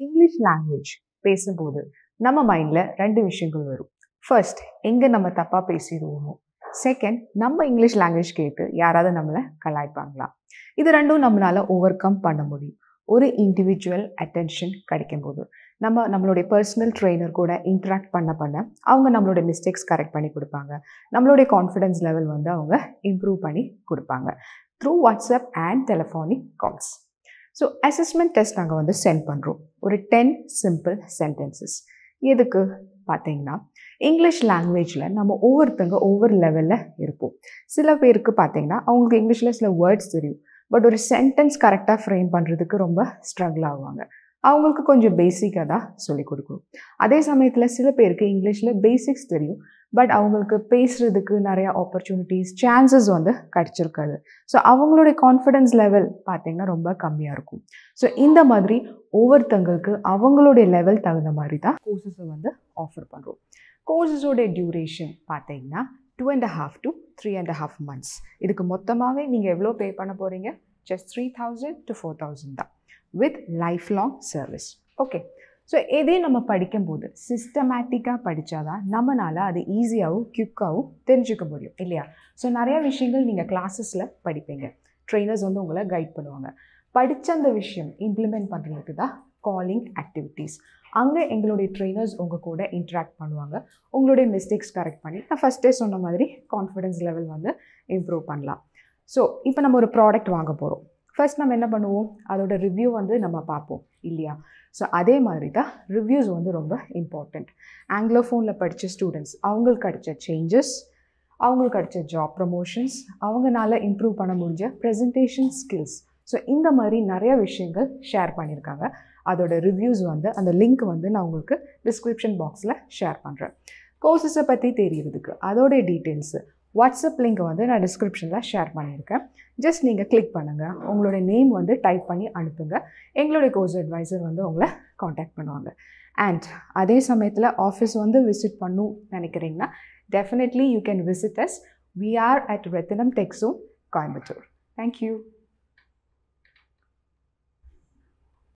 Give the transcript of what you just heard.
English language பேசும்போது நம்ம மைண்டில் ரெண்டு விஷயங்கள் வரும் ஃபர்ஸ்ட் எங்கே நம்ம தப்பாக பேசிடுவோமோ செகண்ட் நம்ம இங்கிலீஷ் லாங்குவேஜ் கேட்டு யாராவது நம்மளை கலாய்ப்பாங்களா இது ரெண்டும் நம்மளால் ஓவர் கம் பண்ண முடியும் ஒரு இண்டிவிஜுவல் அட்டென்ஷன் கிடைக்கும்போது நம்ம நம்மளுடைய பர்சனல் ட்ரெயினர் கூட இன்ட்ராக்ட் பண்ண பண்ண அவங்க நம்மளுடைய மிஸ்டேக்ஸ் கரெக்ட் பண்ணி கொடுப்பாங்க நம்மளுடைய கான்ஃபிடன்ஸ் லெவல் வந்து அவங்க இம்ப்ரூவ் பண்ணி கொடுப்பாங்க through WhatsApp and telephonic calls so assessment test நாங்கள் வந்து சென்ட் பண்ணுறோம் ஒரு டென் சிம்பிள் சென்டென்சஸ் எதுக்கு பார்த்தீங்கன்னா இங்கிலீஷ் லாங்குவேஜில் நம்ம ஒவ்வொருத்தங்க ஒவ்வொரு லெவலில் இருப்போம் சில பேருக்கு பார்த்தீங்கன்னா அவங்களுக்கு இங்கிலீஷில் சில வேர்ட்ஸ் தெரியும் பட் ஒரு சென்டென்ஸ் கரெக்டாக ஃப்ரேம் பண்ணுறதுக்கு ரொம்ப ஸ்ட்ரகிள் ஆகுவாங்க அவங்களுக்கு கொஞ்சம் பேசிக்காக தான் சொல்லிக் கொடுக்கணும் அதே சமயத்தில் சில பேருக்கு இங்கிலீஷில் பேசிக்ஸ் தெரியும் பட் அவங்களுக்கு பேசுகிறதுக்கு நிறைய ஆப்பர்ச்சுனிட்டிஸ் சான்சஸ் வந்து கிடச்சிருக்காது ஸோ அவங்களுடைய கான்ஃபிடென்ஸ் லெவல் பார்த்திங்கன்னா ரொம்ப கம்மியாக இருக்கும் ஸோ இந்த மாதிரி ஒவ்வொருத்தங்களுக்கு அவங்களுடைய லெவல் தகுந்த மாதிரி தான் கோர்சஸை வந்து ஆஃபர் பண்ணுறோம் கோர்சஸோடைய டியூரேஷன் பார்த்தீங்கன்னா two and half to three and half months இதுக்கு மொத்தமாகவே நீங்கள் எவ்வளோ பே பண்ண போகிறீங்க just three thousand to four thousand தான் with life long service okay so எதே நம்ம படிக்கும்போது சிஸ்டமேட்டிக்காக படித்தாதான் நம்மளால் அது ஈஸியாகவும் குயிக்காகவும் தெரிஞ்சுக்க முடியும் இல்லையா ஸோ நிறையா விஷயங்கள் நீங்கள் கிளாஸஸில் படிப்பீங்க ட்ரெயினர்ஸ் வந்து உங்களை கைட் பண்ணுவாங்க படித்த அந்த விஷயம் இம்ப்ளிமெண்ட் பண்ணுறதுக்கு தான் காலிங் ஆக்டிவிட்டீஸ் அங்கே எங்களுடைய ட்ரெயினர்ஸ் உங்கள் கூட இன்ட்ராக்ட் பண்ணுவாங்க உங்களுடைய மிஸ்டேக்ஸ் கரெக்ட் பண்ணி நான் ஃபஸ்ட்டே சொன்ன மாதிரி கான்ஃபிடென்ஸ் லெவல் வந்து இம்ப்ரூவ் பண்ணலாம் ஸோ இப்போ நம்ம ஒரு ப்ராடக்ட் வாங்க போகிறோம் ஃபர்ஸ்ட் நம்ம என்ன பண்ணுவோம் அதோட ரிவ்யூ வந்து நம்ம பார்ப்போம் இல்லையா ஸோ அதே மாதிரி தான் ரிவ்யூஸ் வந்து ரொம்ப இம்பார்ட்டண்ட் ஆங்கிலோஃபோனில் படித்த ஸ்டூடெண்ட்ஸ் அவங்களுக்கு கிடைச்ச சேஞ்சஸ் அவங்களுக்கு கிடைச்ச ஜாப் ப்ரமோஷன்ஸ் அவங்கனால இம்ப்ரூவ் பண்ண முடிஞ்ச ப்ரெசன்டேஷன் ஸ்கில்ஸ் ஸோ இந்த மாதிரி நிறைய விஷயங்கள் ஷேர் பண்ணியிருக்காங்க அதோட ரிவ்யூஸ் வந்து அந்த லிங்க் வந்து நான் உங்களுக்கு டிஸ்கிரிப்ஷன் பாக்ஸில் ஷேர் பண்ணுறேன் கோர்சஸை பற்றி தெரியறதுக்கு அதோடைய டீட்டெயில்ஸு வாட்ஸ்அப் லிங்க் வந்து நான் டிஸ்கிரிப்ஷனில் ஷேர் பண்ணியிருக்கேன் ஜஸ்ட் நீங்கள் கிளிக் பண்ணுங்கள் உங்களோட நேம் வந்து டைப் பண்ணி அனுப்புங்க எங்களுடைய கோர்ஸ் அட்வைசர் வந்து உங்களை காண்டாக்ட் பண்ணுவாங்க அண்ட் அதே சமயத்தில் ஆஃபீஸ் வந்து விசிட் பண்ணும் நினைக்கிறீங்கன்னா definitely you can visit us we are at Rathinam டெக்ஸோ கோயம்புத்தூர் தேங்க்யூ